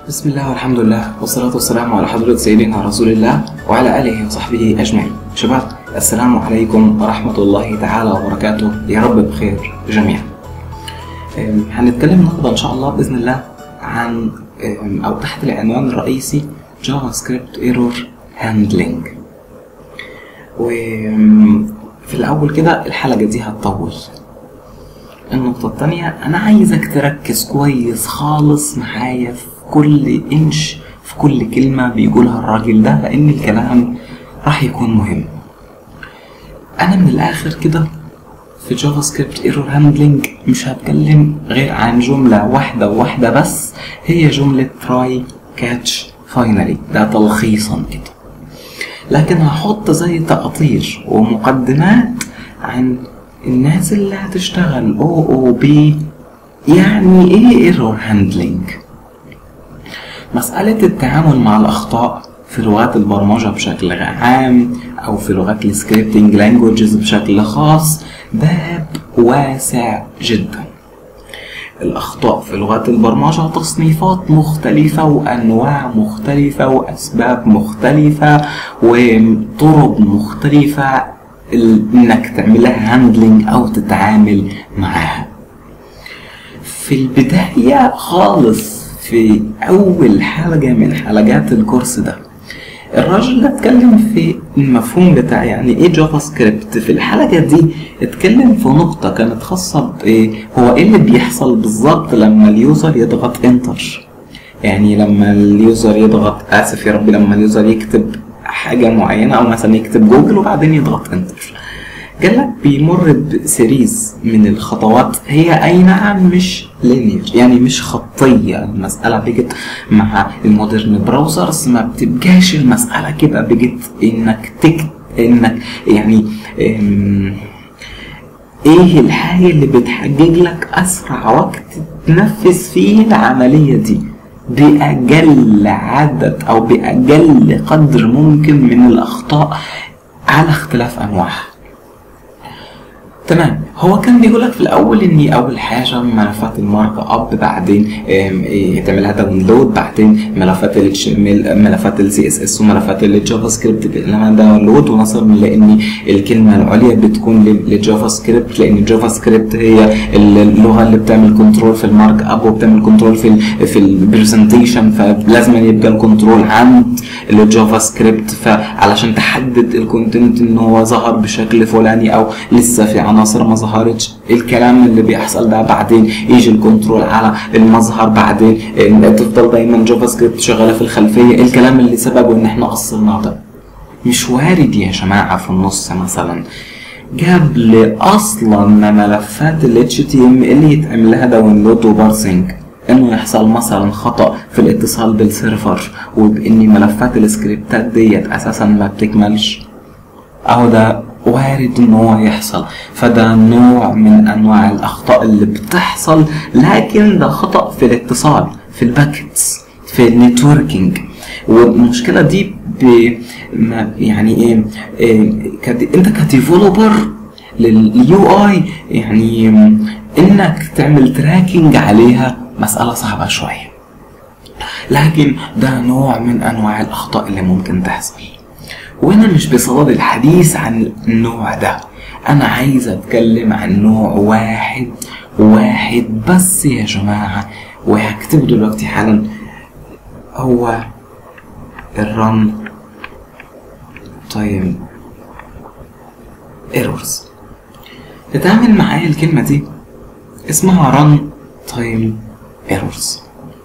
بسم الله والحمد لله والصلاة والسلام على حضرة سيدنا رسول الله وعلى آله وصحبه أجمعين شباب السلام عليكم ورحمة الله تعالى وبركاته يا رب بخير جميعا أم، هنتكلم النهارده إن شاء الله بإذن الله عن أم، أو تحت العنوان الرئيسي جافا سكريبت ايرور هاندلنج وفي الأول كده الحلقة دي هتطول النقطة التانية أنا عايزك تركز كويس خالص معايا في كل إنش في كل كلمة بيقولها الراجل ده لأن الكلام راح يكون مهم أنا من الآخر كده في جافا سكريبت ايرور هاندلنج مش هتكلم غير عن جملة واحدة وواحدة بس هي جملة try catch finally ده تلخيصا كده لكن هحط زي تقطير ومقدمات عن الناس اللي هتشتغل او او بي يعني ايه ايرور هاندلنج مسألة التعامل مع الأخطاء في لغات البرمجة بشكل عام أو في لغات السكريبتنج لانجوجز بشكل خاص باب واسع جدا الأخطاء في لغات البرمجة تصنيفات مختلفة وأنواع مختلفة وأسباب مختلفة وطرق مختلفة ال- إنك تعملها هاندلنج أو تتعامل معاها في البداية خالص في أول حلقة من حلقات الكورس ده الراجل ده اتكلم في المفهوم بتاع يعني ايه جافا سكريبت في الحلقة دي اتكلم في نقطة كانت خاصة بايه هو ايه اللي بيحصل بالظبط لما اليوزر يضغط انتر يعني لما اليوزر يضغط اسف يا ربي لما اليوزر يكتب حاجة معينة او مثلا يكتب جوجل وبعدين يضغط انتر قال لك بيمر بسيريز من الخطوات هي اي نعم مش لينير يعني مش خطيه المساله بقت مع المودرن براوزرز ما بتبقاش المساله كده بقت انك تك انك يعني أم، ايه الحاجه اللي بتحقق لك اسرع وقت تنفذ فيه العمليه دي باقل عدد او باقل قدر ممكن من الاخطاء على اختلاف انواعها تمام هو كان بيقول لك في الاول ان اول حاجه ملفات المارك اب بعدين آم، إيه، تعملها داونلود بعدين ملفات ال HTML ملفات السي اس اس وملفات الجافا سكريبت تعملها داونلود ونصل لان الكلمه العليا بتكون لل- للجافا سكريبت لان الجافا سكريبت هي اللغه اللي بتعمل كنترول في المارك اب وبتعمل كنترول في ال في البرزنتيشن فلازم يبقى الكنترول عند الجافا سكريبت فعلشان تحدد الكونتنت ان هو ظهر بشكل فلاني او لسه في عناصر ما ظهرتش الكلام اللي بيحصل ده بعدين يجي الكنترول على المظهر بعدين إن تفضل دايما جافا سكريبت شغاله في الخلفيه الكلام اللي سببه ان احنا قصرنا ده مش وارد يا جماعه في النص مثلا قبل اصلا ما ملفات ال HTML يتعمل لها داونلود وبارسنج انه يحصل مثلا خطا في الاتصال بالسيرفر وبان ملفات السكريبتات ديت اساسا ما بتكملش اهو ده وارد ان هو يحصل فده نوع من انواع الاخطاء اللي بتحصل لكن ده خطا في الاتصال في الباكتس في النتوركينج والمشكله دي ب ما- يعني ايه, إيه كد... انت كديفلوبر لليو اي يعني انك تعمل تراكنج عليها مساله صعبه شويه لكن ده نوع من انواع الاخطاء اللي ممكن تحصل وانا مش بصدد الحديث عن النوع ده انا عايز اتكلم عن نوع واحد واحد بس يا جماعة وهكتبه دلوقتي حالا هو الرن تايم ايرورز تتعامل معايا الكلمة دي اسمها رن تايم ايرورز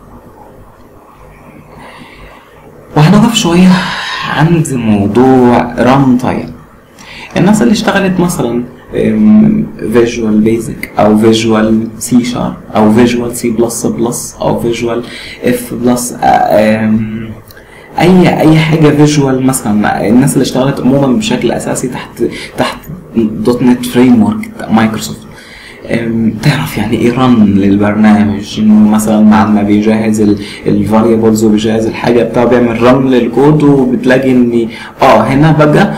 وهنقف شوية عند موضوع ران تايم الناس اللي اشتغلت مثلا فيجوال بيزك او فيجوال سي شارب او فيجوال سي بلس بلس او فيجوال اف بلس اي اي حاجه فيجوال مثلا الناس اللي اشتغلت عموما بشكل اساسي تحت تحت دوت نت فريم ورك مايكروسوفت أم، تعرف يعني ايه رن للبرنامج انه مثلا بعد ما بيجهز الفاريبلز وبيجهز الحاجه بتاعه بيعمل رن للكود وبتلاقي ان اه هنا بقى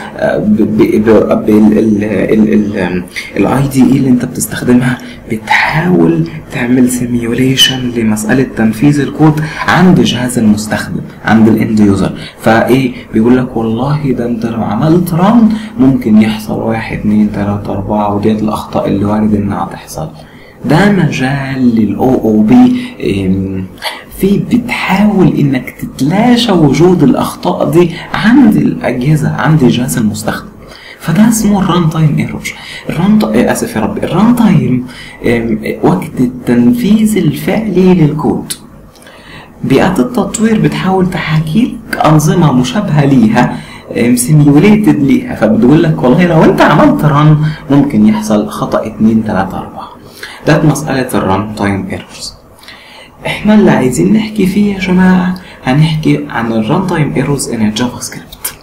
الاي دي اي اللي انت بتستخدمها بتحاول تعمل سيميوليشن لمساله تنفيذ الكود عند جهاز المستخدم عند الاند يوزر فايه بيقول لك والله ده انت لو عملت رن ممكن يحصل واحد اتنين تلاته اربعه وديت الاخطاء اللي وارد انها تحصل ده مجال للاو او بي في بتحاول انك تتلاشى وجود الاخطاء دي عند الاجهزه عند جهاز المستخدم فده اسمه الران تايم ايرور الران اسف يا رب الران تايم وقت التنفيذ الفعلي للكود بيئات التطوير بتحاول تحاكي لك انظمه مشابهه ليها سيميوليتد ليها فبتقول لك والله لو انت عملت ران ممكن يحصل خطا 2 3 4 ده مساله الران تايم ايرورز احنا اللي عايزين نحكي فيه يا جماعه هنحكي عن الران تايم ايرورز ان الجافا سكريبت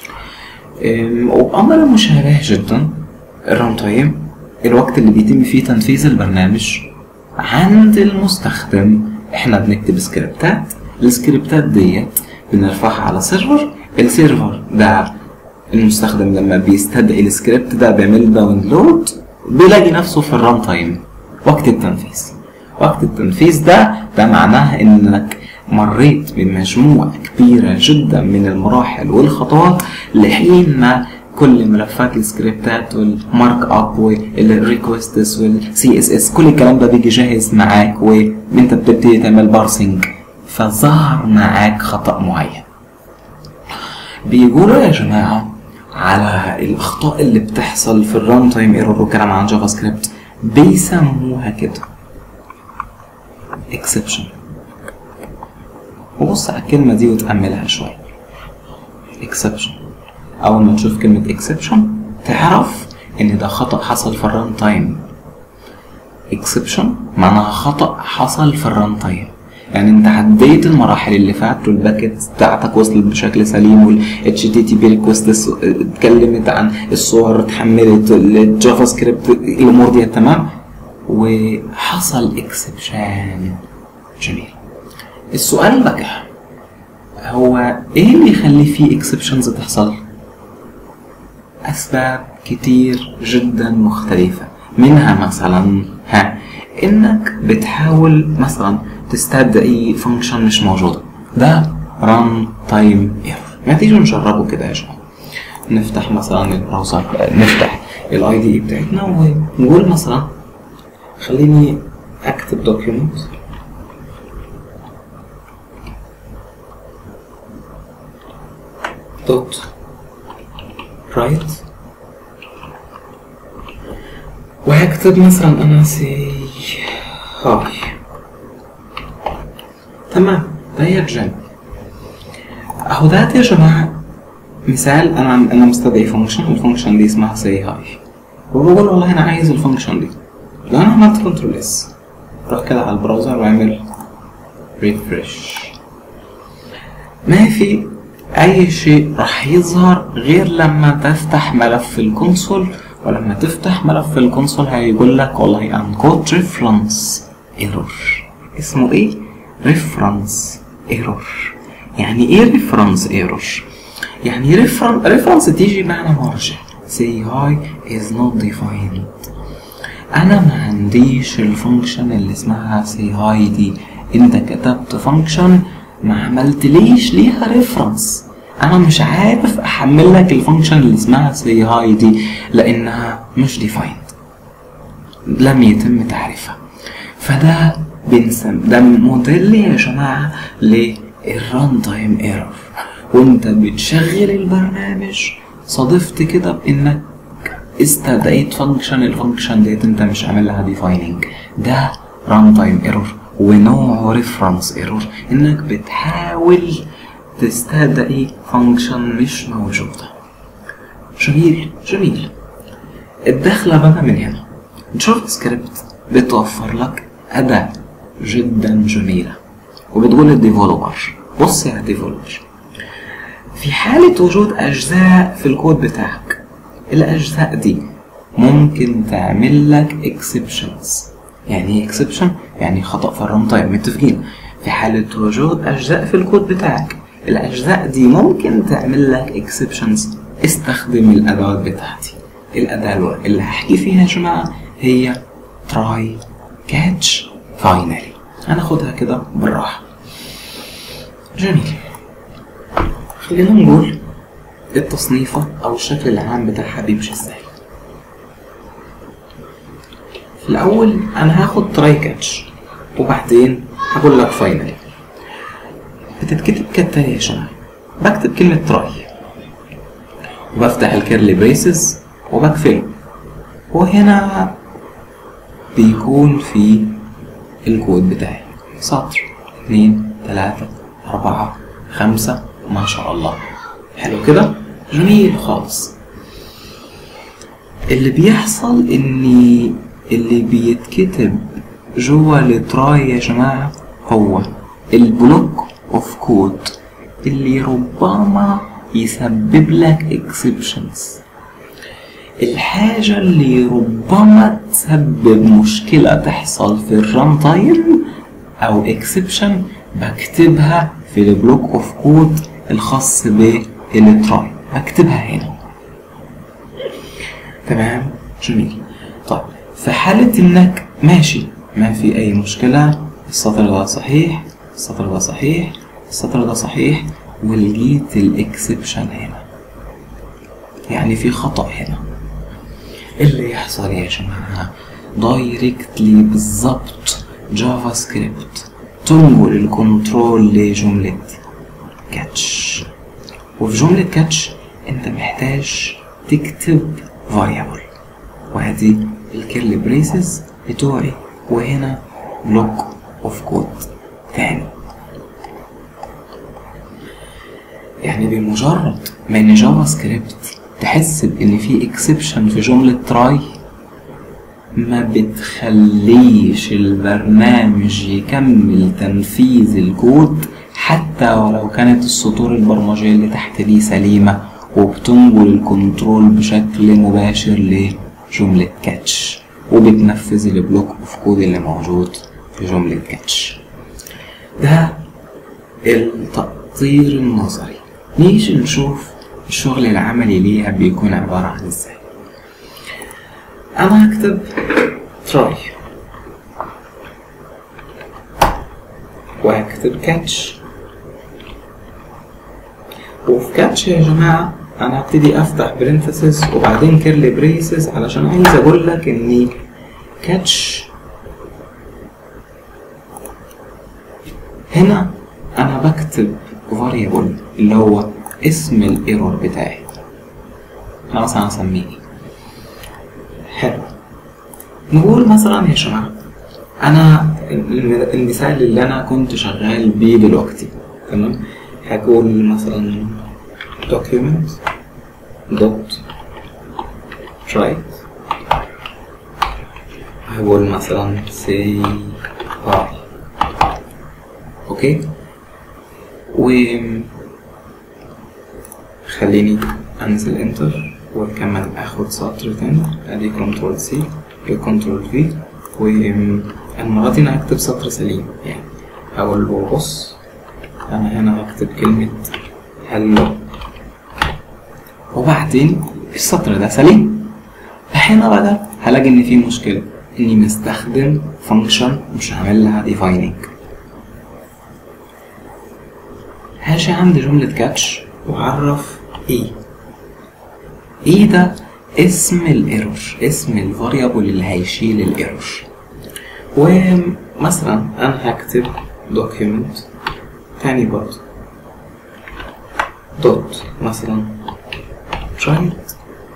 وبأمر مشابه جدا الران تايم الوقت اللي بيتم فيه تنفيذ البرنامج عند المستخدم احنا بنكتب سكريبتات السكريبتات ديت بنرفعها على سيرفر السيرفر ده المستخدم لما بيستدعي السكريبت ده بيعمل داونلود بيلاقي نفسه في الران تايم وقت التنفيذ وقت التنفيذ ده ده معناه انك مريت بمجموعة كبيرة جدا من المراحل والخطوات لحين ما كل ملفات السكريبتات والمارك اب والريكوستس والسي اس اس كل الكلام ده بيجي جاهز معاك وانت بتبتدي تعمل بارسنج فظهر معاك خطأ معين بيقولوا يا جماعة على الأخطاء اللي بتحصل في الران تايم ايرور وكلام عن جافا سكريبت بيسموها كده اكسبشن وبص على الكلمة دي وتأملها شوية اكسبشن أول ما تشوف كلمة اكسبشن تعرف إن ده خطأ حصل في الران تايم اكسبشن معناها خطأ حصل في الران تايم يعني انت عديت المراحل اللي فاتت والباكت بتاعتك وصلت بشكل سليم والاتش تي تي بي ريكوست اتكلمت عن الصور اتحملت الجافا سكريبت الامور دي تمام وحصل اكسبشن جميل السؤال بقى هو ايه اللي يخلي فيه اكسبشنز تحصل اسباب كتير جدا مختلفة منها مثلا ها انك بتحاول مثلا تستدعي فانكشن مش موجودة ده ران تايم ايرور ما تيجوا نجربه كده يا جماعة نفتح مثلا البراوزر نفتح الاي دي اي بتاعتنا ونقول مثلا خليني اكتب دوكيومنت دوت رايت وهكتب مثلا انا سي هاي تمام ده يرجع اهو ده يا جماعه مثال انا انا مستدعي فانكشن الفانكشن دي اسمها سي هاي وبقول والله انا عايز الفانكشن دي لو انا عملت كنترول اس روح كده على البراوزر واعمل ريفرش ما في اي شيء راح يظهر غير لما تفتح ملف الكونسول ولما تفتح ملف الكونسول هيقول لك والله انكود ريفرنس ايرور اسمه ايه ريفرنس ايرور يعني ايه ريفرنس ايرور يعني ريفرنس تيجي معنى مرجع say hi is not defined انا ما عنديش الفانكشن اللي اسمها say hi دي انت كتبت فانكشن ما عملتليش ليها ريفرنس انا مش عارف احمل لك الفانكشن اللي اسمها سي هاي دي لانها مش ديفايند لم يتم تعريفها فده بنسم ده موديل يا جماعه للران تايم ايرور وانت بتشغل البرنامج صادفت كده بانك استدعيت فانكشن الفانكشن ديت انت مش عامل لها ديفايننج ده ران تايم ايرور ونوعه ريفرنس ايرور انك بتحاول تستدعي فانكشن مش موجودة جميل جميل الدخلة بقى من هنا جافا سكريبت بتوفر لك أداة جدا جميلة وبتقول للديفلوبر بص يا ديفلوبر في حالة وجود أجزاء في الكود بتاعك الأجزاء دي ممكن تعمل لك اكسبشنز يعني ايه اكسبشن يعني خطا في الران تايم متفقين في حاله وجود اجزاء في الكود بتاعك الاجزاء دي ممكن تعمل لك اكسبشنز استخدم الادوات بتاعتي الاداه اللي هحكي فيها يا جماعه هي تراي كاتش فاينلي هناخدها كده بالراحه جميل خلينا نقول التصنيفة أو الشكل العام بتاعها بيمشي ازاي في الأول أنا هاخد تراي كاتش وبعدين هقول لك فاينل بتتكتب كالتالي يا جماعة بكتب كلمة تراي وبفتح الكيرلي بريسز وبقفله وهنا بيكون في الكود بتاعي سطر اتنين تلاتة أربعة خمسة ما شاء الله حلو كده جميل خالص اللي بيحصل اني اللي بيتكتب جوه التراي يا جماعة هو البلوك اوف كود اللي ربما يسبب لك اكسبشنز الحاجة اللي ربما تسبب مشكلة تحصل في الران تايم او اكسبشن بكتبها في البلوك اوف كود الخاص بالتراي هكتبها هنا تمام جميل طيب في حالة انك ماشي ما في اي مشكلة السطر ده صحيح السطر ده صحيح السطر ده صحيح ولقيت الاكسبشن هنا يعني في خطأ هنا اللي يحصل يا جماعة دايركتلي بالظبط جافا سكريبت تنقل الكنترول لجملة كاتش وفي جملة كاتش انت محتاج تكتب variable وهذه الكيرلي بريسز بتوعي وهنا بلوك اوف كود تاني يعني بمجرد ما ان جافا سكريبت تحس بان في اكسبشن في جملة تراي ما بتخليش البرنامج يكمل تنفيذ الكود حتى ولو كانت السطور البرمجية اللي تحت دي سليمة وبتنقل الكنترول بشكل مباشر لجملة كاتش وبتنفذ البلوك اوف كود اللي موجود في جملة كاتش ده التقدير النظري نيجي نشوف الشغل العملي ليها بيكون عبارة عن ازاي انا هكتب تراي وهكتب كاتش وفي كاتش يا جماعة أنا هبتدي أفتح برنتسز وبعدين كيرلي بريسز علشان عايز أقول لك إن كاتش هنا أنا بكتب فاريبل اللي هو اسم الايرور بتاعي أنا مثلا هسميه إيه حلو نقول مثلا يا جماعة أنا المثال اللي أنا كنت شغال بيه دلوقتي تمام هقول مثلا document dot write هقول مثلا say hi اوكي و خليني انزل انتر واكمل اخد سطر تاني ادي كنترول سي كنترول في والمرة دي انا هكتب سطر سليم يعني هقول له بص انا هنا هكتب كلمة هلو وبعدين السطر ده سليم هنا بقى هلاقي ان في مشكلة اني مستخدم فانكشن مش عامل لها ديفايننج هاجي عند جملة كاتش وعرف ايه ايه ده اسم الايرور اسم الفاريبل اللي هيشيل الايرور ومثلا انا هكتب document تاني برضه دوت مثلا رايت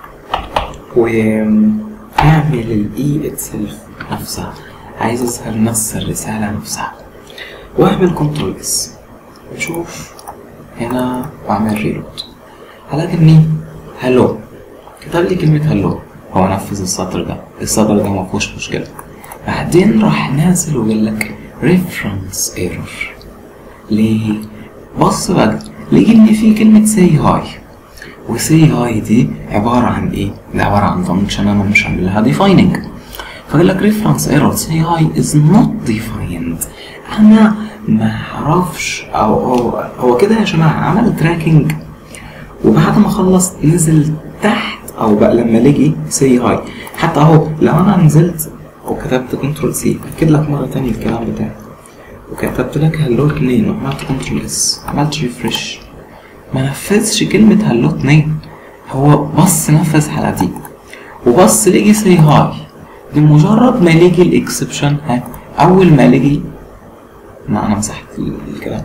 وأعمل الإي اتسلف نفسها عايز أظهر نص الرسالة نفسها وأعمل كنترول اس وأشوف هنا وأعمل ريلود هلاقي إني هلو كتب لي كلمة هلو هو نفذ السطر ده السطر ده مفهوش مشكلة بعدين راح نازل ويقول لك reference error ليه؟ بص بقى لقي ان في كلمة say hi وسي هاي دي عباره عن ايه؟ ده عباره عن فانكشن انا مش عامل لها ديفايننج فقال لك ريفرنس ايرور سي هاي از نوت ديفايند انا ما اعرفش او هو هو كده يا جماعه عمل تراكنج وبعد ما خلص نزل تحت او بقى لما لجي سي هاي حتى اهو لو انا نزلت وكتبت كنترول سي اكد لك مره تانية الكلام بتاعي وكتبت لك هلو 2 وعملت كنترول اس عملت ريفرش ما نفذش كلمة هلو 2 هو بص نفذ على دي وبص لقي سي هاي لمجرد ما لقي الاكسبشن ها اول ما لقي ما انا مسحت الكلام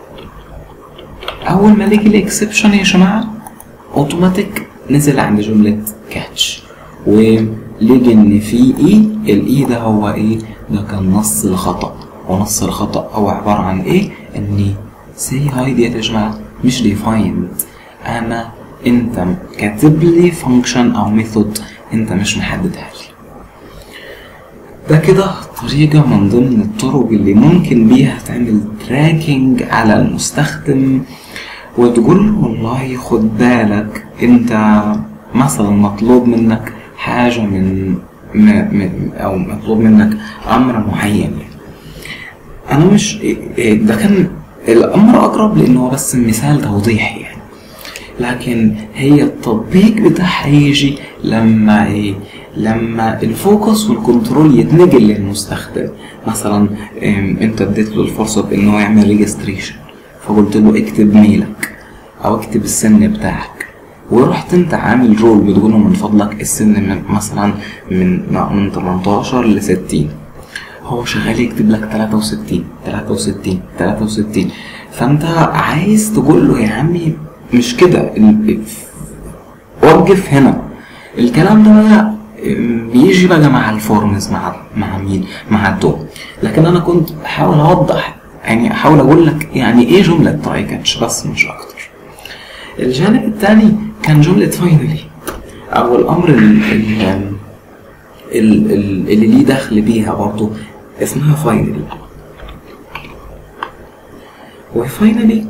اول ما لقي الاكسبشن يا جماعه اوتوماتيك نزل عند جمله كاتش ولقي ان في اي الاي ده هو ايه ده كان نص الخطا ونص الخطا هو عباره عن ايه ان سي هاي ديت يا جماعه مش ديفايند انا انت كاتب لي فانكشن او ميثود انت مش محددها لي ده كده طريقة من ضمن الطرق اللي ممكن بيها تعمل تراكنج على المستخدم وتقول له والله خد بالك انت مثلا مطلوب منك حاجة من م... م... او مطلوب منك امر معين انا مش ده كان الامر اقرب لانه هو بس مثال توضيحي يعني لكن هي التطبيق بتاعها يجي لما ايه لما الفوكس والكنترول يتنقل للمستخدم مثلا انت اديت له الفرصه بانه يعمل ريجستريشن فقلت له اكتب ميلك او اكتب السن بتاعك ورحت انت عامل رول بتقول له من فضلك السن من مثلا من من 18 ل 60 هو شغال يكتب لك 63 63 63 فانت عايز تقول له يا عمي مش كده وقف هنا الكلام ده بقى بيجي بقى مع الفورمز مع مع مين مع الدو لكن انا كنت بحاول اوضح يعني احاول اقول لك يعني ايه جمله تراي كاتش بس مش اكتر الجانب الثاني كان جمله فاينلي او الامر اللي, اللي ليه دخل بيها برضه اسمها فاينلي وفاينلي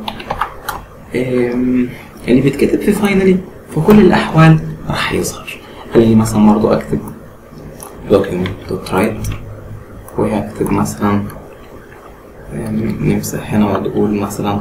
اللي بيتكتب في فاينلي في كل الاحوال راح يظهر خليني مثلا برضو اكتب document دوت رايت وهكتب مثلا نمسح هنا وتقول مثلا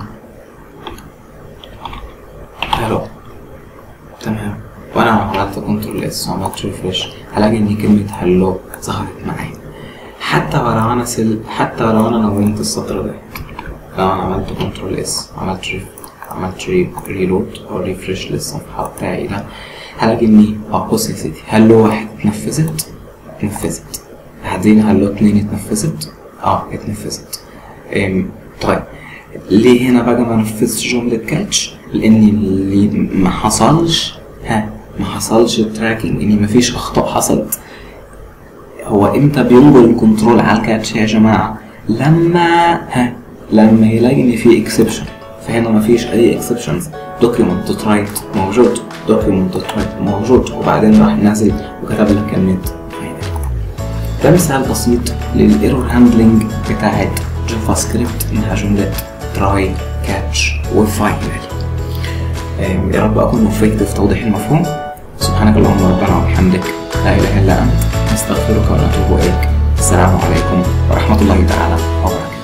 هلو تمام وانا عملت كنترول اس وعملت ريفرش هلاقي ان كلمة هلو ظهرت معايا حتى ولو انا سل حتى ولو انا نونت السطر ده لو انا عملت كنترول اس عملت ريف عملت ري ريلود او ريفرش للصفحة بتاعي ده هلاقي اني اه بص يا سيدي هلو واحد اتنفذت اتنفذت بعدين هلو اتنين اتنفذت اه اتنفذت طيب ليه هنا بقى ما نفذتش جملة كاتش؟ لأن اللي ما حصلش ها ما حصلش تراكنج ان مفيش أخطاء حصلت هو امتى بينقل الكنترول على الكاتش يا جماعة؟ لما ها لما يلاقي ان في اكسبشن فهنا مفيش اي اكسبشنز دوكيومنت دوت رايت موجود دوكيومنت دوت رايت موجود وبعدين راح نازل وكتب لك كلمة ده مثال بسيط للايرور هاندلنج بتاعت جافا سكريبت انها جملة تراي كاتش وفاينل يا رب اكون وفقت في توضيح المفهوم سبحانك اللهم ربنا وبحمدك لا اله الا انت نستغفرك ونتوب اليك السلام عليكم ورحمه الله تعالى وبركاته